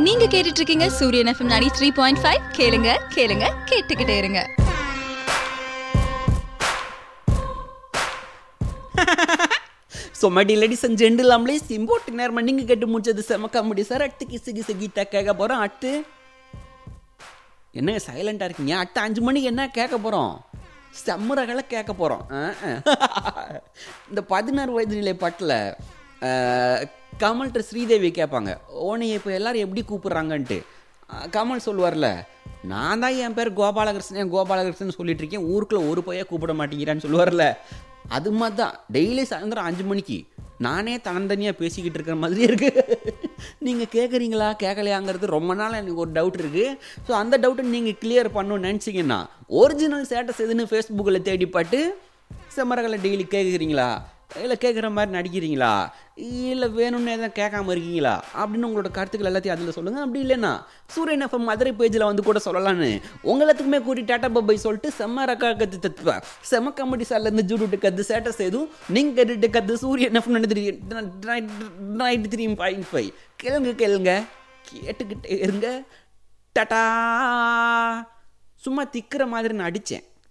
நீங்க கேட்டுட்டு இருக்கீங்க சூரியன் எஃப்எம் நாடி த்ரீ பாயிண்ட் ஃபைவ் கேளுங்க கேளுங்க கேட்டுக்கிட்டே இருங்க ஸோ மடி லேடிஸ் அண்ட் ஜென்டிலாம்லே சிம்போட்டு நேரம் நீங்கள் கேட்டு முடிச்சது செம காமெடி சார் அடுத்து கிசு கிசு கீதா கேட்க போகிறோம் அடுத்து என்னங்க சைலண்டாக இருக்கீங்க அடுத்து அஞ்சு மணிக்கு என்ன கேட்க போகிறோம் செம்மரகளை கேட்க போகிறோம் இந்த பதினாறு வயது நிலை பாட்டில் கமல்கிட்ட ஸ்ரீதேவி கேட்பாங்க ஓனி இப்போ எல்லாரும் எப்படி கூப்பிட்றாங்கன்ட்டு அஹ், கமல் சொல்லுவார்ல நான் தான் என் பேர் கோபாலகிருஷ்ணன் கோபாலகிருஷ்ணன் சொல்லிட்டு இருக்கேன் ஊருக்குள்ள ஒரு பைய கூப்பிட மாட்டேங்கிறான்னு சொல்லுவார்ல அது மாதிரி தான் டெய்லி சாயந்தரம் அஞ்சு மணிக்கு நானே தனந்தனியாக பேசிக்கிட்டு இருக்கிற மாதிரியே இருக்கு நீங்கள் கேட்குறீங்களா கேட்கலையாங்கிறது ரொம்ப நாள் எனக்கு ஒரு டவுட் இருக்குது ஸோ அந்த டவுட்டை நீங்கள் கிளியர் பண்ணணும்னு நினச்சிங்கன்னா ஒரிஜினல் ஸ்டேட்டஸ் எதுன்னு ஃபேஸ்புக்கில் தேடி பாட்டு செம்மரகளை டெய்லி கேட்குறீங்களா இல்லை கேட்குற மாதிரி நடிக்கிறீங்களா இல்லை வேணும்னு எதாவது கேட்காம இருக்கீங்களா அப்படின்னு உங்களோட கருத்துக்கள் எல்லாத்தையும் அதில் சொல்லுங்கள் அப்படி இல்லைன்னா சூரியன் எஃப்எம் மதுரை பேஜில் வந்து கூட சொல்லலான்னு உங்க எல்லாத்துக்குமே கூட்டி டாட்டா பப்பை சொல்லிட்டு செம்ம ரக்கா கத்து தத்துவா செம்ம கமெடி சார்லேருந்து ஜூடுட்டு கத்து சேட்டஸ் எதுவும் நீங்கள் கேட்டுட்டு கத்து Suryan FM ninety three point five கேளுங்க கேளுங்க கேட்டுக்கிட்டே இருங்க டாட்டா சும்மா திக்கிற மாதிரி நான் அடித்தேன்